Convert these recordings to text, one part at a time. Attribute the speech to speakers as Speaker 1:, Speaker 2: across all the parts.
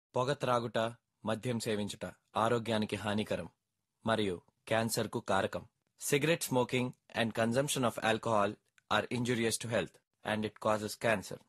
Speaker 1: పొగ త్రాగుట మద్యం సేవించుట ఆరోగ్యానికి హానికరం మరియు క్యాన్సర్కు కారకం cigarette smoking and consumption of alcohol are injurious to health and it causes cancer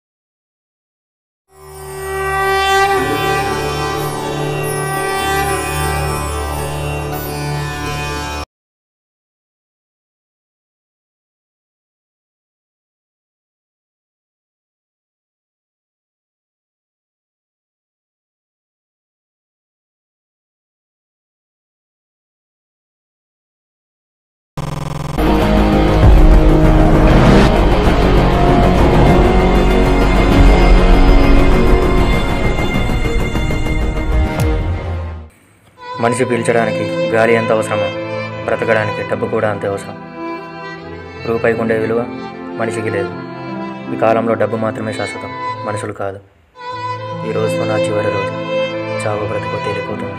Speaker 2: మనిషి పీల్చడానికి గాలి ఎంత అవసరమో బ్రతకడానికి డబ్బు కూడా అంతే అవసరం రూపాయికి ఉండే విలువ మనిషికి లేదు ఈ కాలంలో డబ్బు మాత్రమే శాశ్వతం మనుషులు కాదు ఈ రోజుతో నా చివరి రోజు చావు బ్రతుకు తేలిపోతుంది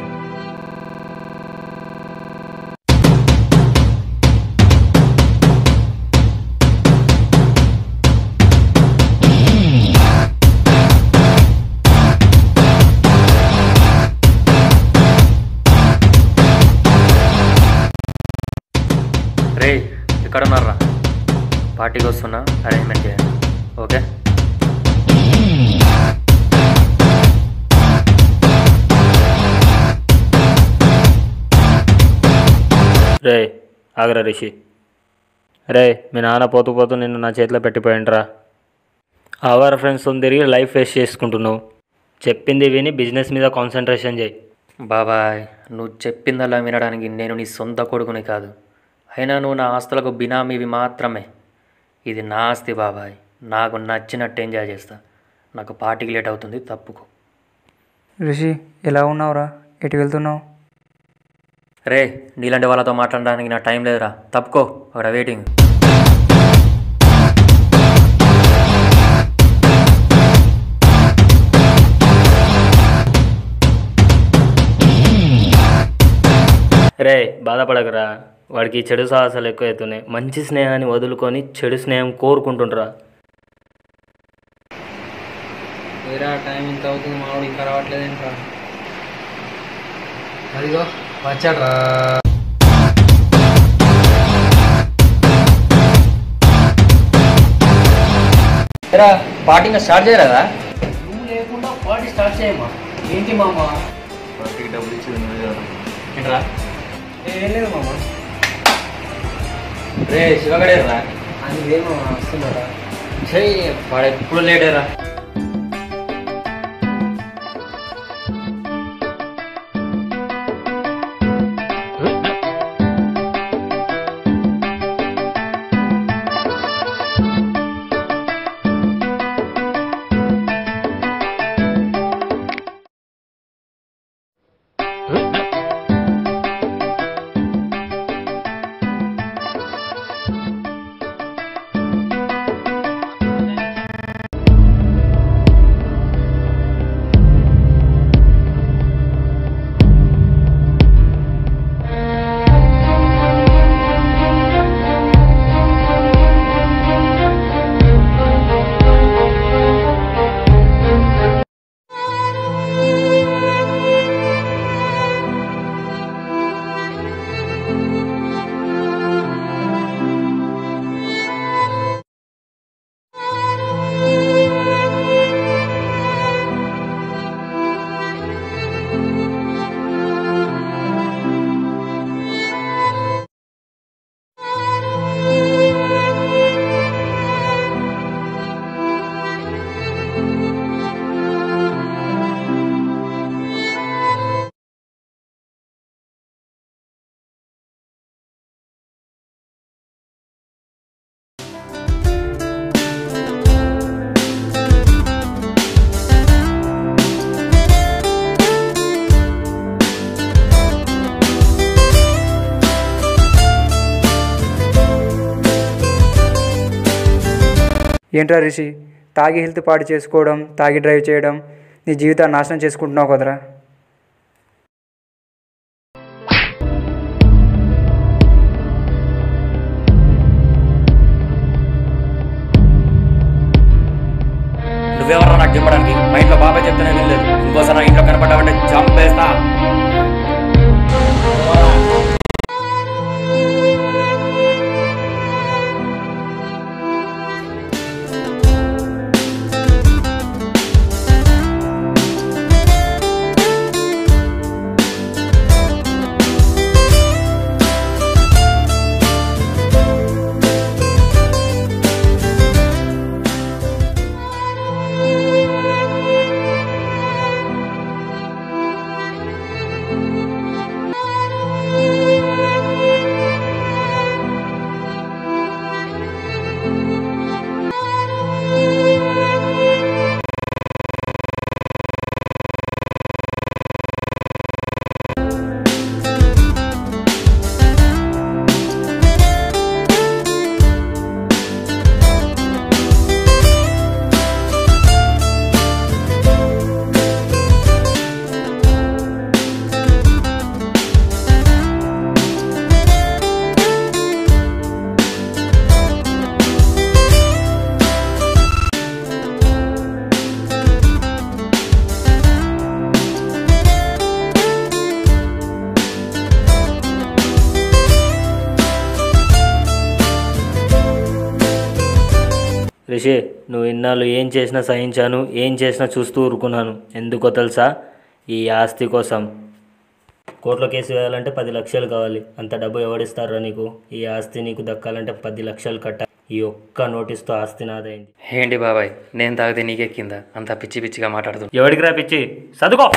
Speaker 2: రే ఇక్కడ ఉన్నారా పార్టీకి వస్తున్నా అరేంజ్మెంట్ చేయండి ఓకే రే ఆగరా రిషి రే మీ నాన్న పోతూ పోతూ నిన్ను నా చేతిలో పెట్టిపోయిండ్రా అవర్ ఫ్రెండ్స్తో తిరిగి లైఫ్ వేస్ట్ చేసుకుంటున్నావు చెప్పింది విని బిజినెస్ మీద కాన్సన్ట్రేషన్ చేయి బాబాయ్ నువ్వు చెప్పిందలా వినడానికి నేను నీ సొంత కొడుకుని కాదు అయినా నువ్వు నా ఆస్తులకు బినామీవి మాత్రమే ఇది నా ఆస్తి బాబాయ్ నాకు నచ్చినట్టు ఎంజాయ్ చేస్తా నాకు పార్టీకి లేట్ అవుతుంది తప్పుకో
Speaker 3: రిషి ఎలా ఉన్నావురా ఎటు వెళ్తున్నావు
Speaker 2: రే నీలాంటి వాళ్ళతో మాట్లాడడానికి నా టైం లేదురా తప్పుకో అక్కడ వెయిటింగ్ రే బాధపడకరా వాడికి చెడు సాహసాలు ఎక్కువ అవుతున్నాయి మంచి స్నేహాన్ని వదులుకొని చెడు స్నేహం కోరుకుంటుండ్రా
Speaker 3: వేరే టైం ఇంత అవుతుంది మామిడి ఇంకా రావట్లేదు ఏంట్రా అదిగో వచ్చాడ్రా
Speaker 2: పార్టీ ఇంకా స్టార్ట్ చేయలేదా
Speaker 3: నువ్వు లేకుండా పార్టీ స్టార్ట్ చేయమ్మా ఏంటి మామ
Speaker 1: పార్టీకి డబ్బులు ఇచ్చి
Speaker 2: ఏంట్రా
Speaker 3: ఏం లేదు మామ
Speaker 2: రే శివగడేరా
Speaker 3: అది లేదు మామ వస్తున్నారా
Speaker 2: చెయ్యి వాడు ఎప్పుడు లేడేరా
Speaker 3: ఏంట్రా రిషి తాగి హెల్త్ పాడు చేసుకోవడం తాగి డ్రైవ్ చేయడం నీ జీవితాన్ని నాశనం చేసుకుంటున్నావు కదరా
Speaker 2: నువ్వెవరా నాకు చెప్పడానికి మా ఇంట్లో బాబాయ్ చెప్తేనే వినలేదు ఇంకోసారి నా ఇంట్లో రిషి నువ్వు ఇన్నాళ్ళు ఏం చేసినా సహించాను ఏం చేసినా చూస్తూ ఊరుకున్నాను ఎందుకో తెలుసా ఈ ఆస్తి కోసం కోర్టులో కేసు వేయాలంటే పది లక్షలు కావాలి అంత డబ్బు ఎవడిస్తారా నీకు ఈ ఆస్తి నీకు దక్కాలంటే పది లక్షలు కట్ట ఈ ఒక్క నోటీస్తో ఆస్తి నాదైంది
Speaker 4: ఏంటి బాబాయ్ నేను తాగితే నీకెక్కిందా అంత పిచ్చి పిచ్చిగా మాట్లాడుతు
Speaker 2: ఎవడికి రాపిచ్చి చదువుకో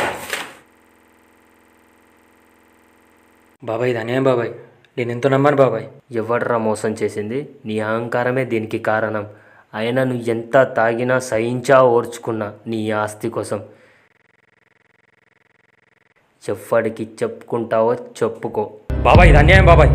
Speaker 4: బాబాయ్ ఇది అన్యాయం బాబాయ్ నేను ఎంతో నమ్మాను బాబాయ్
Speaker 2: ఎవడ్రా మోసం చేసింది నీ అహంకారమే దీనికి కారణం అయినా నువ్వు ఎంత తాగినా సహించా ఓర్చుకున్నా నీ ఆస్తి కోసం ఎవ్వడికి చెప్పుకుంటావో చెప్పుకో
Speaker 4: బాబాయ్ ఇది అన్యాయం బాబాయ్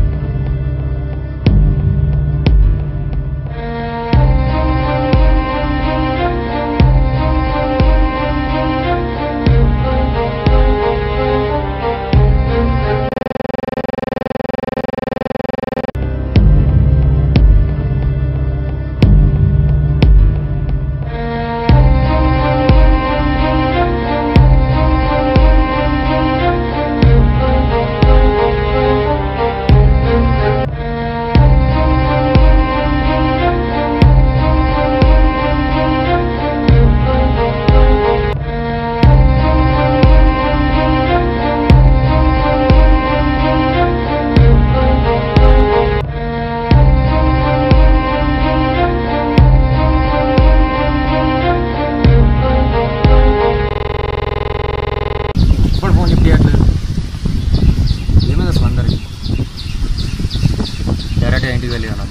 Speaker 3: ఇప్పుడు ఫోన్ చెప్పట్లేదు ఏమైంది అసలు అందరికి డైరెక్ట్గా ఇంటికి వెళ్ళి అన్నారు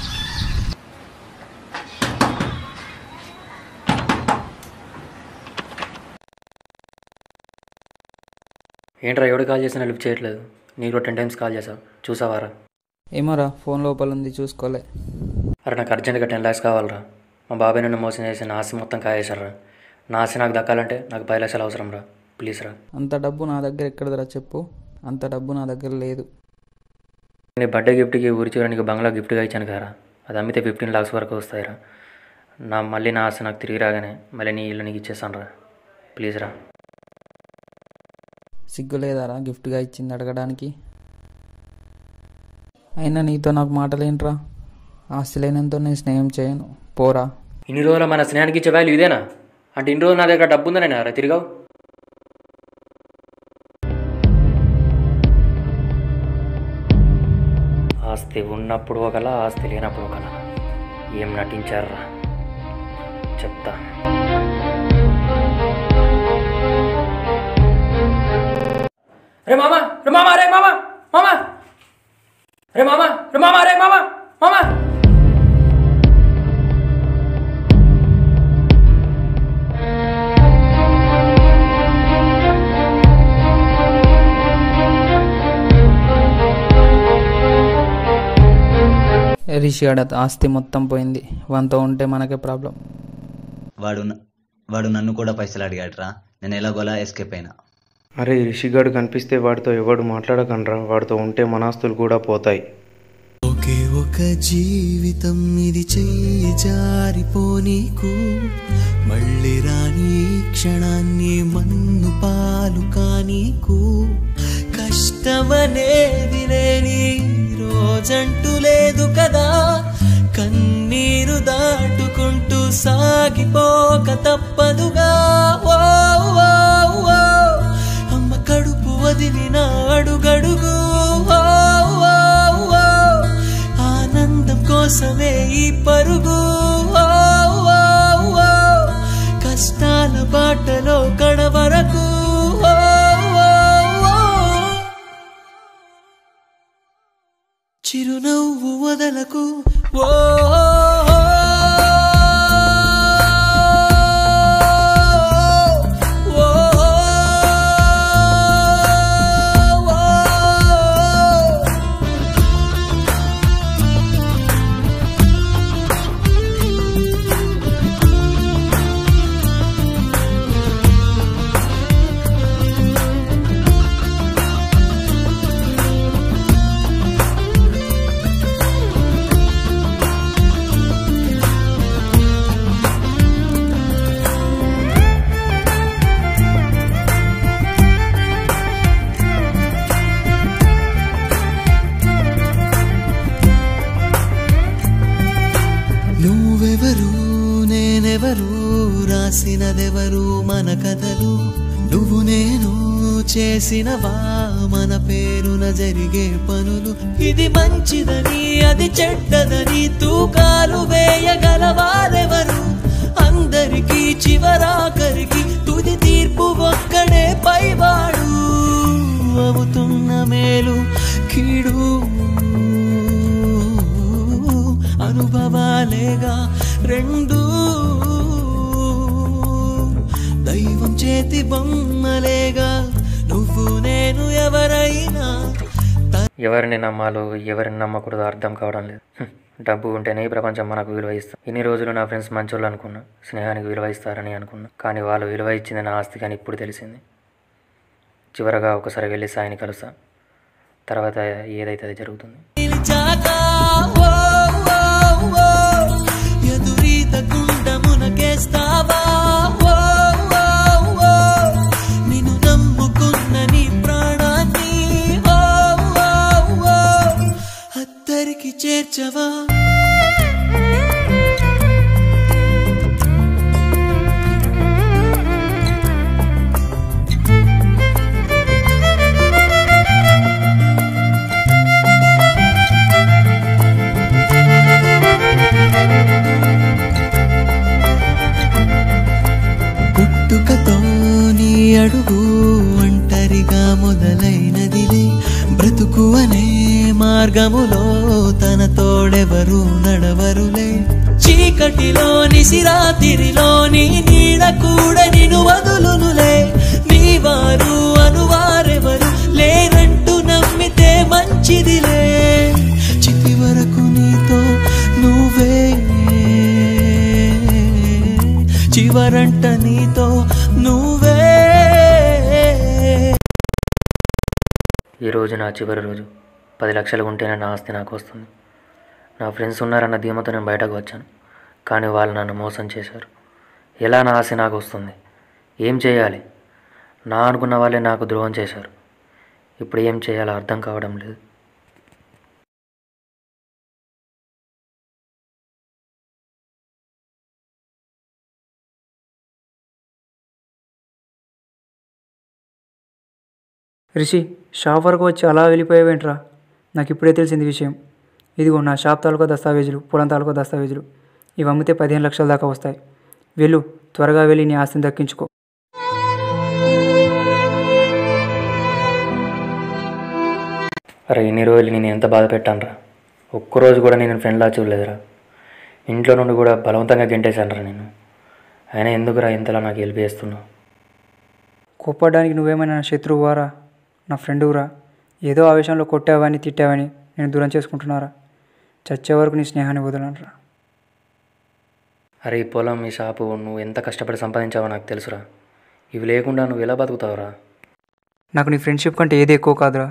Speaker 4: ఏంట్రా ఎవడు కాల్ చేసినా లిఫ్ట్ చేయట్లేదు నీకు టెన్ టైమ్స్ కాల్ చేసావు చూసావారా
Speaker 3: ఏమోరా ఫోన్ లోపల ఉంది చూసుకోలే
Speaker 4: అరే నాకు అర్జెంట్గా టెన్ ల్యాక్స్ కావాలరా మా బాబాయ్ నన్ను మోసం చేసి నా ఆస్తి మొత్తం కాయేశారా నా ఆస్తి నాకు దక్కాలంటే నాకు పది లక్షలు అవసరం రా ప్లీజ్ రా
Speaker 3: అంత డబ్బు నా దగ్గర ఎక్కడదరా చెప్పు అంత డబ్బు నా దగ్గర లేదు
Speaker 4: నీ బర్త్డే గిఫ్ట్కి ఊరి చివరి నీకు బంగ్లా గిఫ్ట్గా ఇచ్చాను కదా అది అమ్మితే ఫిఫ్టీన్ లాక్స్ వరకు వస్తాయిరా నా మళ్ళీ నా ఆస్తి నాకు తిరిగి రాగానే మళ్ళీ నీ ఇల్లు నీకు ఇచ్చేస్తాను రా ప్లీజ్ రా
Speaker 3: సిగ్గు లేదారా గిఫ్ట్గా ఇచ్చింది అడగడానికి అయినా నీతో నాకు మాటలేంట్రా ఆస్తి లేనంతో నేను స్నేహం చేయను పోరా
Speaker 4: ఇన్ని రోజులు మన స్నేహానికి ఇచ్చే వాల్యూ ఇదేనా అంటే ఇన్ని రోజులు నా దగ్గర డబ్బు ఉందని రా తిరిగావు ఆస్తి ఉన్నప్పుడు ఒకలా ఆస్తి లేనప్పుడు ఒకలా ఏం నటించారా చెప్తా రే మామా రే మామా రే మామా మామా రే మామా రే మామా రే మామా మామా
Speaker 3: రిషి ఆడ ఆస్తి మొత్తం పోయింది వాంతో ఉంటే మనకే ప్రాబ్లం
Speaker 5: వాడు న- వాడు నన్ను కూడా పైసలు అడిగాడురా నేను ఎలాగోలా ఎస్కేప్ అయినా
Speaker 6: అరే రిషిగాడు కనిపిస్తే వాడితో ఎవడు మాట్లాడకండ్రా వాడితో ఉంటే మనాస్తులు కూడా పోతాయి
Speaker 7: ఒకే ఒక జీవితం ఇది చెయ్యి జారిపోనీకు మళ్ళీ రాని ఈ క్షణాన్ని మన్ను పాలు కానీకు కష్టమనేది లేని రోజంటూ లేదు కదా కన్నీరు దాటుకుంటూ సాగిపోక తప్పదుగా ఓ ఓ, ఓ. అమ్మ కడుపు వదిలిన అడుగడుగు ఓ, ఓ, ఓ. ఆనందం కోసమే ఈ పరుగు ఓ, ఓ, ఓ. కష్టాల బాటలో కడవరకు ఓ, ఓ, ఓ. చిరునవ్వు వదలకు ఓ మన కథలు నువ్వు నేను చేసినవా మన పేరున జరిగే పనులు ఇది మంచిదని అది చెడ్డదని తూకాలు వేయగలవారెవరు అందరికీ చివరాఖరికి తుది తీర్పు ఒక్కడే పైవాడు అవుతున్న మేలు కీడు అనుభవాలేగా రెండు దైవం చేతి బొమ్మలేగా నువ్వు నేను ఎవరైనా
Speaker 4: ఎవరిని నమ్మాలో ఎవరిని నమ్మకూడదో అర్థం కావడం లేదు హ్మ్. డబ్బు ఉంటేనే ఈ ప్రపంచం మనకు విలువ ఇస్తుంది ఇన్ని రోజులు నా ఫ్రెండ్స్ మంచోళ్ళు అనుకున్నా స్నేహానికి విలువ ఇస్తారని అనుకున్నా కానీ వాళ్ళు విలువ ఇచ్చింది నా ఆస్తి కానీ ఇప్పుడు తెలిసింది చివరగా ఒకసారి వెళ్ళి సాయిని కలుస్తా తర్వాత ఏదైతే అది జరుగుతుంది
Speaker 7: నిలిచాక ఓ, ఓ, ఓ, ఎదురీత గుండమునకేస్తావా ఓ, ఓ, ఓ, నిన్ను నమ్ముకున్న నీ ప్రాణాన్ని ఓ, ఓ, ఓ, అద్దరికి చేర్చవా పుట్టుకతో నీ అడుగు ఒంటరిగా మొదలైనదిలే బ్రతుకు అనే మార్గములో తన తోడెవరు నడవరులే చీకటిలో నిసిరాతిరిలో నీ నీడ కూడా నిన్ను వదులునులే నీ వారు అనువారెవరు లేరంటూ నమ్మితే మంచిదిలే చితి వరకు నీతో నువ్వే చివరంట నీతో నువ్వే
Speaker 4: ఈ రోజు నా చివరి రోజు పది లక్షలు ఉంటేనే నా ఆస్తి నాకు వస్తుంది నా ఫ్రెండ్స్ ఉన్నారన్న ధీమతో నేను బయటకు వచ్చాను కానీ వాళ్ళు నన్ను మోసం చేశారు ఎలా నా ఆస్తి నాకు వస్తుంది ఏం చేయాలి నా అనుకున్న వాళ్ళే నాకు ద్రోహం చేశారు ఇప్పుడు ఏం చేయాలో అర్థం కావడం లేదు
Speaker 3: రిషి షాప్ వరకు వచ్చి అలా వెళ్ళిపోయావేంట్రా నాకు ఇప్పుడే తెలిసింది విషయం ఇదిగో నా షాప్ తాలూకా దస్తావేజులు పొలం తాలూకా దస్తావేజులు ఇవి అమ్మితే పదిహేను లక్షల దాకా వస్తాయి వెళ్ళు త్వరగా వెళ్ళి నీ ఆస్తిని దక్కించుకో
Speaker 4: అరే ఇన్ని రోజులు నేను ఎంత బాధ పెట్టానురా ఒక్కరోజు కూడా నేను ఫ్రెండ్లా చూడలేదురా ఇంట్లో నుండి కూడా బలవంతంగా గెంటేశానురా నేను అయినా ఎందుకురా ఇంతలా నాకు హెల్ప్ చేస్తున్నావు
Speaker 3: కోప్పడానికి నువ్వేమైనా నా శత్రువువారా నా ఫ్రెండురా ఏదో ఆవేశంలో కొట్టావని తిట్టావని నేను దూరం చేసుకుంటున్నారా చచ్చే వరకు నీ స్నేహాన్ని వదలనరా
Speaker 4: అరే ఈ పొలం ఈ షాపు నువ్వు ఎంత కష్టపడి సంపాదించావో నాకు తెలుసురా ఇవి లేకుండా నువ్వు ఎలా బతుకుతావురా
Speaker 3: నాకు నీ ఫ్రెండ్షిప్ కంటే ఏది ఎక్కువ కాదురా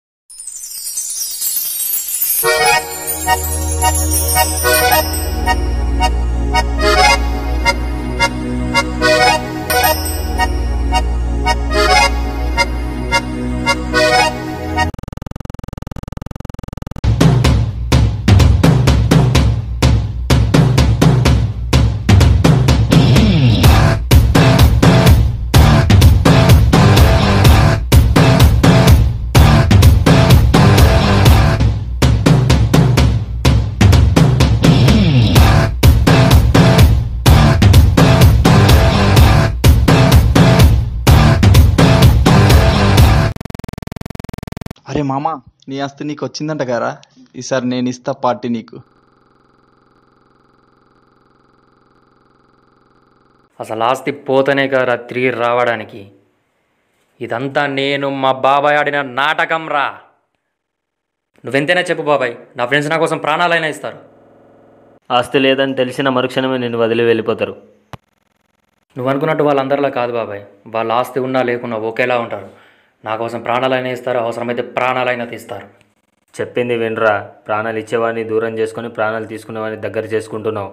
Speaker 8: అరే మామ నీ ఆస్తి నీకు వచ్చిందంట కదా ఈసారి నేను ఇస్తా పార్టీ నీకు
Speaker 4: అసలు ఆస్తి పోతనే కదా తిరిగి రావడానికి ఇదంతా నేను మా బాబాయ్ ఆడిన నాటకం రా నువ్వెంతైనా చెప్పు బాబాయ్ నా ఫ్రెండ్స్ నా కోసం ప్రాణాలైనా ఇస్తారు
Speaker 2: ఆస్తి లేదని తెలిసిన మరుక్షణమే నిన్ను వదిలి వెళ్ళిపోతారు
Speaker 4: నువ్వు అనుకున్నట్టు వాళ్ళందరిలా కాదు బాబాయ్ వాళ్ళ ఆస్తి ఉన్నా లేకున్నా ఒకేలా ఉంటారు నా కోసం ప్రాణాలైనా ఇస్తారు అవసరమైతే ప్రాణాలైనా తీస్తారు
Speaker 2: చెప్పింది వినరా ప్రాణాలు ఇచ్చేవాడిని దూరం చేసుకొని ప్రాణాలు తీసుకునేవాడిని దగ్గర చేసుకుంటున్నావు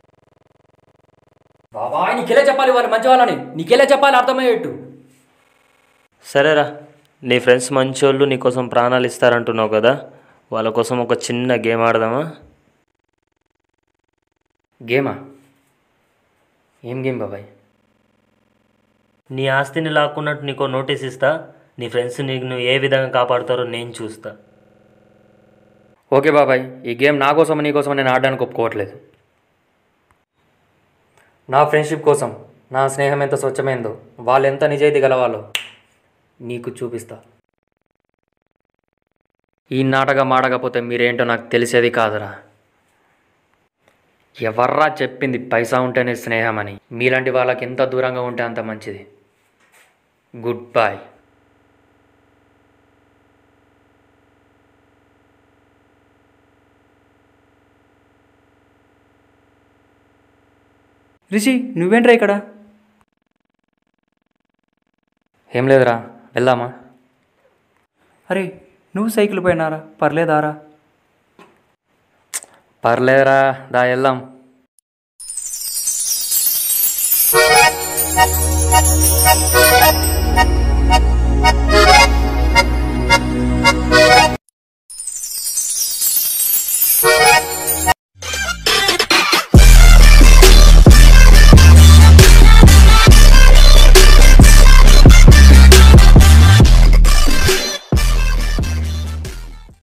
Speaker 4: బాబాయ్ నీకెలా చెప్పాలి వాళ్ళు మంచి వాళ్ళని నీకెలా చెప్పాలి అర్థమయ్యేట్టు
Speaker 2: సరేరా నీ ఫ్రెండ్స్ మంచోళ్ళు నీకోసం ప్రాణాలు ఇస్తారంటున్నావు కదా వాళ్ళ కోసం ఒక చిన్న గేమ్ ఆడదామా
Speaker 4: గేమా ఏం గేమ్ బాబాయ్
Speaker 2: నీ ఆస్తిని లాక్కున్నట్టు నీకో నోటీస్ ఇస్తా నీ ఫ్రెండ్స్ నీకు నువ్వు ఏ విధంగా కాపాడుతారో నేను చూస్తా
Speaker 4: ఓకే బాబాయ్ ఈ గేమ్ నా కోసం నీ కోసం నేను ఆడడానికి ఒప్పుకోవట్లేదు నా ఫ్రెండ్షిప్ కోసం నా స్నేహం ఎంత స్వచ్ఛమైందో వాళ్ళు ఎంత నిజాయితీ గలవాలో నీకు చూపిస్తా ఈ నాటకం ఆడకపోతే మీరేంటో నాకు తెలిసేది కాదురా ఎవర్రా చెప్పింది పైసా ఉంటేనే స్నేహం అని మీలాంటి వాళ్ళకి ఎంత దూరంగా ఉంటే అంత మంచిది గుడ్ బాయ్
Speaker 3: రిషి నువ్వేంట్రా ఇక్కడ
Speaker 4: ఏం లేదురా వెళ్దామా
Speaker 3: అరే నువ్వు సైకిల్ పోయినారా పర్లేదారా
Speaker 4: పర్లేదురా దా వెళ్దాం